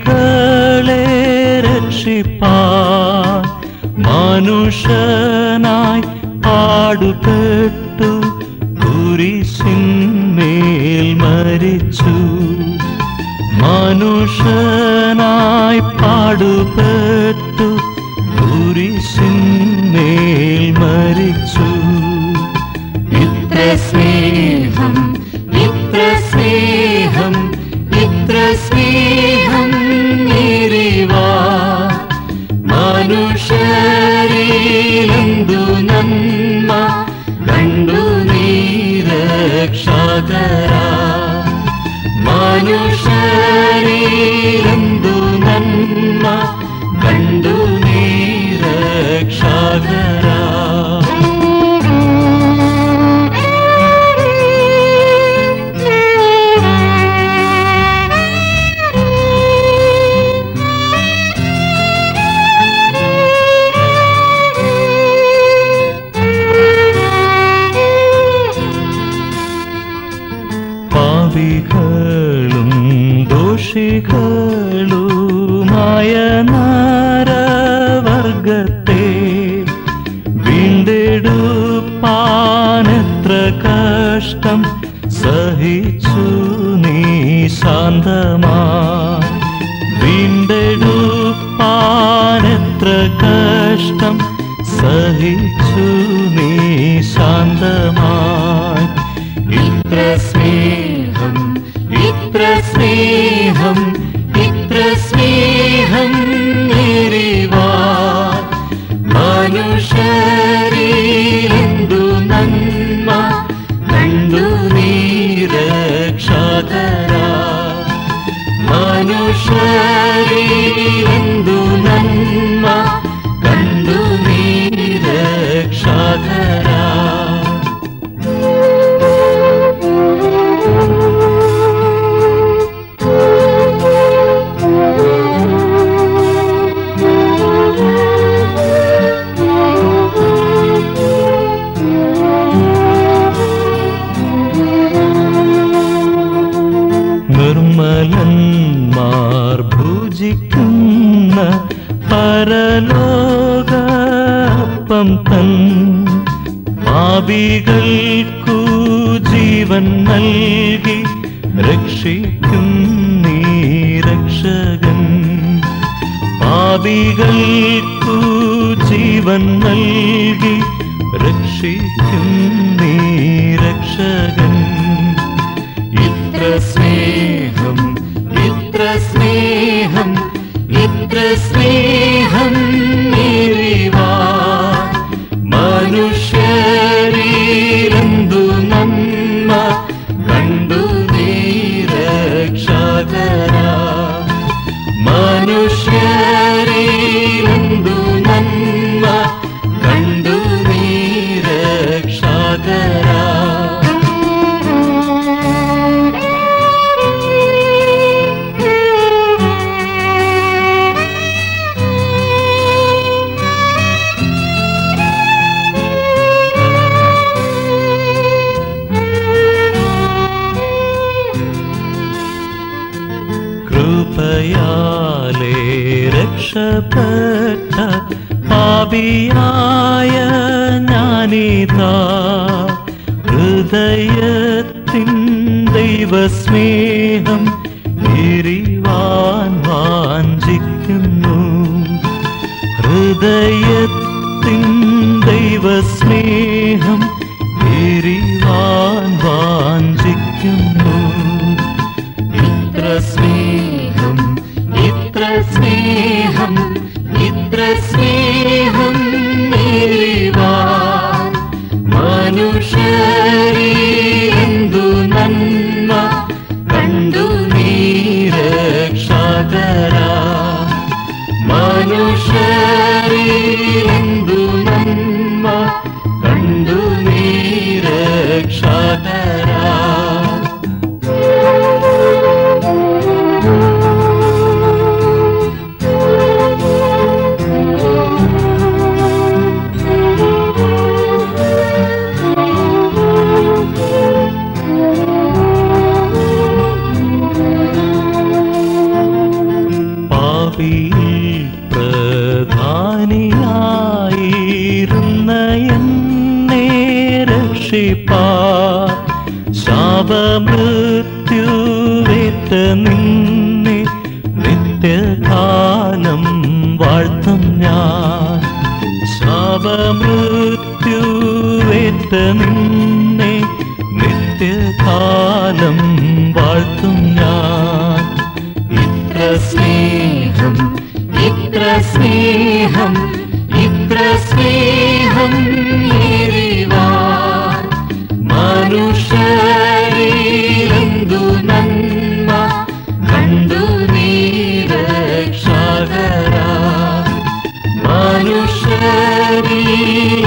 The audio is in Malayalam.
പാപികളെ രക്ഷിപ്പാൻ മനുഷ്യനായി പാടുപെട്ടു കുരിശിന്മേൽ മരിച്ചു മനുഷ്യനായി പാടുപെട്ടു കുരിശിന്മേൽ മരിച്ചു ഇത്ര സ്നേഹം ഇത്ര സ്നേഹം ഇത്ര സ്നേഹം നേരിവാ മനുഷ്യരിലെന്തു നന്മ കണ്ടു നീരക്ഷകര മനുഷ്യരിലെന്തു നന്മ കണ്ടു നീരക്ഷകര പാപികളും ദോഷികളുമായ നാരവർഗത്തെ വീണ്ടെടുപ്പാനെത്ര കഷ്ടം സഹിച്ചു നീ ശാന്തമാ വീണ്ടെടുപ്പാനെത്ര കഷ്ടം സഹിച്ചു നീ ശാന്തമായി ഇത്ര സ്നേഹം ഇത്ര സ്നേഹം ഇത്ര സ്നേഹം നേരിവാ മനുഷ്യരിലെന്തു നന്മ കണ്ടു നീരക്ഷകര മനുഷ്യരിലെന്തു നന്മ കണ്ടു നീരക്ഷകര നിർമ്മലന്മാർ ഭുജിക്കുന്ന പരലോകം തൻ പാപികൾക്കു ജീവൻ നൽകി രക്ഷിക്കും നീ രക്ഷകൻ പാപികൾക്കു ജീവൻ നൽകി രക്ഷിക്കും നീ രക്ഷകൻ ഇത്ര സ്നേഹം ഇത്ര സ്നേഹം ഇത്ര സ്നേഹം നേരിവാ മനുഷ്യരിലെന്തു നന്മ കണ്ടു നീരക്ഷകര മനുഷ്യരിലെന്തു നന്മ കണ്ടു നീരക്ഷകര കൃപയാലേ രക്ഷപ്പെട്ട പാപിയായ ഞാനിതാ ഹൃദയത്തിൻ ദൈവസ്നേഹം എരിവാൻ വാഞ്ചിക്കുന്നു ഹൃദയത്തിൻ ദൈവസ്നേഹം എരിവാൻ വാഞ്ചിക്കുന്നു ഇത്ര സ്നേഹം ഇത്ര സ്നേഹം ഇത്ര സ്നേഹം നേരിവാ മനുഷ്യരിലെന്തു നന്മ കണ്ടു നീരക്ഷകര മനുഷ്യരിലെന്തു നന്മ കണ്ടു നീരക്ഷകര Thank you. പാപിയിൽ പ്രധാനിയായിരുന്ന എന്നെ രക്ഷിപ്പാ ശാപമൃത്യുവേറ്റ നിന്നെ നിത്യകാലം വാഴ്ത്തും ഞാൻ ശാപമൃത്യുവേറ്റ നിന്നെ നിത്യകാലം വാഴ്ത്തും ഞാൻ ഇത്ര സ്നേഹം ഇത്ര സ്നേഹം ഇത്ര സ്നേഹം ഏറിവാൻ മനുഷ്യരിലെന്തു നന്മ കണ്ടു നീരക്ഷകരാ മനുഷ്യരിൽ